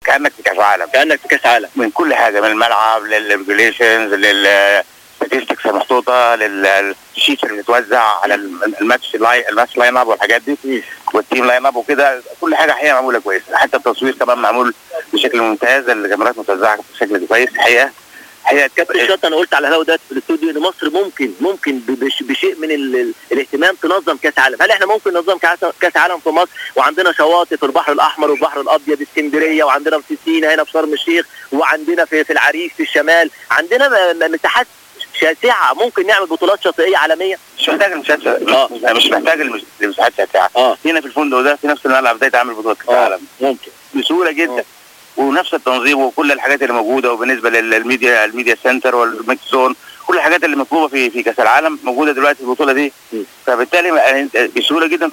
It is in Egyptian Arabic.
كانك في كاس عالم كانك في كاس عالم من كل حاجه من الملعب للريجوليشنز لل statistics المحطوطه للشيتس اللي بتتوزع على الم- الماتش لاي الماتش لاين اب والحاجات دي والتيم لاين اب وكده كل حاجه حقيقه معموله كويس حتى التصوير كمان معمول بشكل ممتاز الكاميرات متوزعه بشكل كويس الحقيقه حقيقه كابتن شط انا قلت على الهوا ده في الاستوديو ان مصر ممكن ممكن ب- بش- بشيء من ال- ال- الاهتمام تنظم كاس عالم هل احنا ممكن ننظم كاس كاس عالم في مصر وعندنا شواطئ في البحر الاحمر والبحر الابيض اسكندريه وعندنا في سينا هنا في شرم الشيخ وعندنا في في العريش في الشمال عندنا م- م- مساحات شاسعه ممكن نعمل بطولات شاطئيه عالميه مش محتاج المساحات آه. مش محتاج المس- المساحات شاسعه اه هنا في الفندق ده في نفس الملعب ده يتعمل بطوله كاس آه. العالم ممكن بسهوله جدا ونفس التنظيم وكل الحاجات اللي موجوده وبالنسبه للميديا الميديا سنتر والميكس زون كل الحاجات اللي مطلوبه في في كاس العالم موجوده دلوقتي في البطوله دي م. فبالتالي بسهوله جدا